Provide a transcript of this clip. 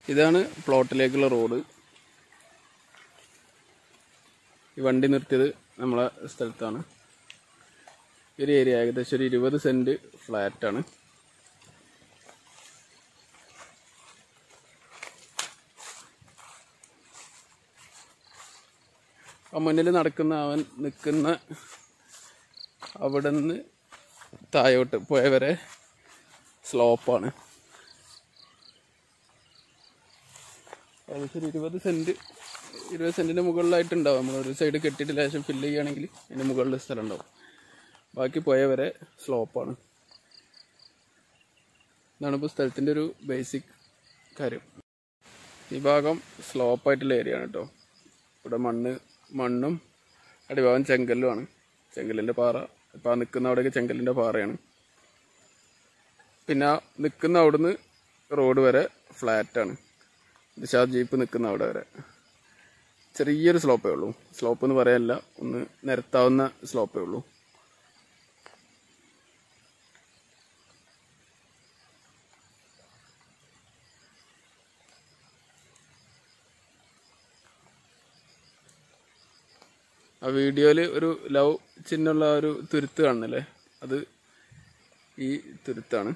ഇതാണ് പ്ലോട്ടിലേക്കുള്ള റോഡ് ഈ വണ്ടി നിർത്തിയത് നമ്മളെ സ്ഥലത്താണ് ഈ ഒരു ഏരിയ ഏകദേശം ഒരു ഇരുപത് സെന്റ് ഫ്ലാറ്റ് ആണ് ആ മുന്നിൽ നടക്കുന്ന അവൻ നിൽക്കുന്ന അവിടെ നിന്ന് താഴോട്ട് പോയ വരെ സ്ലോപ്പാണ് ഏകദേശം ഒരു ഇരുപത് സെന്റ് ഇരുപത് സെന്റിന്റെ മുകളിലായിട്ടുണ്ടാവും നമ്മൾ ഒരു സൈഡ് കെട്ടിയിട്ട് ലേശം ഫില്ല് ചെയ്യുകയാണെങ്കിൽ അതിന്റെ മുകളിൽ സ്ഥലം ഉണ്ടാവും ബാക്കി പോയ വരെ സ്ലോപ്പാണ് ഇതാണ് ഇപ്പോൾ സ്ഥലത്തിന്റെ ഒരു ബേസിക് കാര്യം ഈ ഭാഗം സ്ലോപ്പായിട്ടുള്ള ഏരിയ ആണ് കേട്ടോ ഇവിടെ മണ്ണ് മണ്ണും അടിഭാഗം ചെങ്കല്ലുമാണ് ചെങ്കല്ലിൻ്റെ പാറ ഇപ്പം ആ നിൽക്കുന്ന അവിടെയൊക്കെ ചെങ്കല്ലിൻ്റെ പാറയാണ് പിന്നെ ആ നിൽക്കുന്ന അവിടുന്ന് റോഡ് വരെ ഫ്ലാറ്റാണ് ദിശാ ജീപ്പ് നിൽക്കുന്ന അവിടെ വരെ ചെറിയൊരു സ്ലോപ്പേ ഉള്ളൂ സ്ലോപ്പ് എന്ന് പറയാനില്ല ഒന്ന് നിരത്താവുന്ന സ്ലോപ്പേ ഉള്ളൂ ആ വീഡിയോയിൽ ഒരു ലവ് ചിഹ്നമുള്ള ആ ഒരു തുരുത്ത് കാണുന്നില്ലേ അത് ഈ തുരുത്താണ്